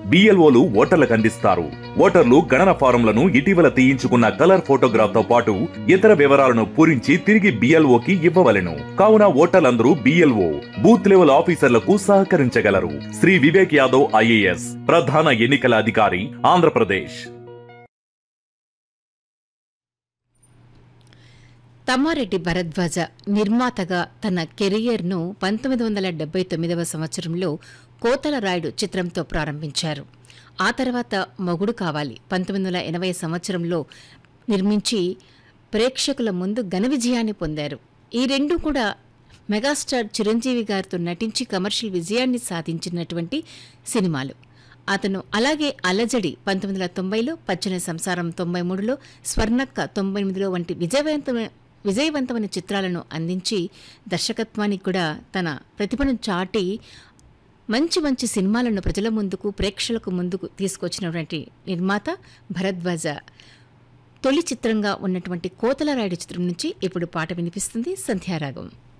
బిఎల్ఓలు ఓటర్లకు అందిస్తారు ఓటర్లు గణన ఫారంలను ఇటీవల తీయించుకున్న కలర్ ఫోటోగ్రాఫ్ తో పాటు ఇతర వివరాలను పూరించి తిరిగి బిఎల్ఓకి ఇవ్వవలెను కావున ఓటర్లందరూ బిఎల్ఓ బూత్ లెవెల్ ఆఫీసర్లకు సహకరించగలరు శ్రీ వివేక్ యాదవ్ ఐఏఎస్ ప్రధాన ఎన్నికల అధికారి ఆంధ్రప్రదేశ్ తమ్మారెడ్డి భరద్వాజ నిర్మాతగా తన కెరియర్ను పంతొమ్మిది వందల డెబ్బై తొమ్మిదవ సంవత్సరంలో కోతల రాయుడు చిత్రంతో ప్రారంభించారు ఆ తర్వాత మొగుడు కావాలి పంతొమ్మిది వందల ఎనభై సంవత్సరంలో నిర్మించి ప్రేక్షకుల ముందు ఘన విజయాన్ని పొందారు ఈ రెండు కూడా మెగాస్టార్ చిరంజీవి గారితో నటించి కమర్షియల్ విజయాన్ని సాధించినటువంటి సినిమాలు అతను అలాగే అలజడి పంతొమ్మిది వందల తొంభైలో పచ్చని సంసారం తొంభై మూడులో స్వర్ణక్క తొంభై ఎనిమిదిలో వంటి విజయవంతమైన విజయవంతమైన చిత్రాలను అందించి దర్శకత్వానికి కూడా తన ప్రతిభను చాటి మంచి మంచి సినిమాలను ప్రజల ముందుకు ప్రేక్షకులకు ముందుకు తీసుకొచ్చినటువంటి నిర్మాత భరద్వాజ తొలి చిత్రంగా ఉన్నటువంటి కోతల రాయుడు చిత్రం నుంచి ఇప్పుడు పాట వినిపిస్తుంది సంధ్యారాగం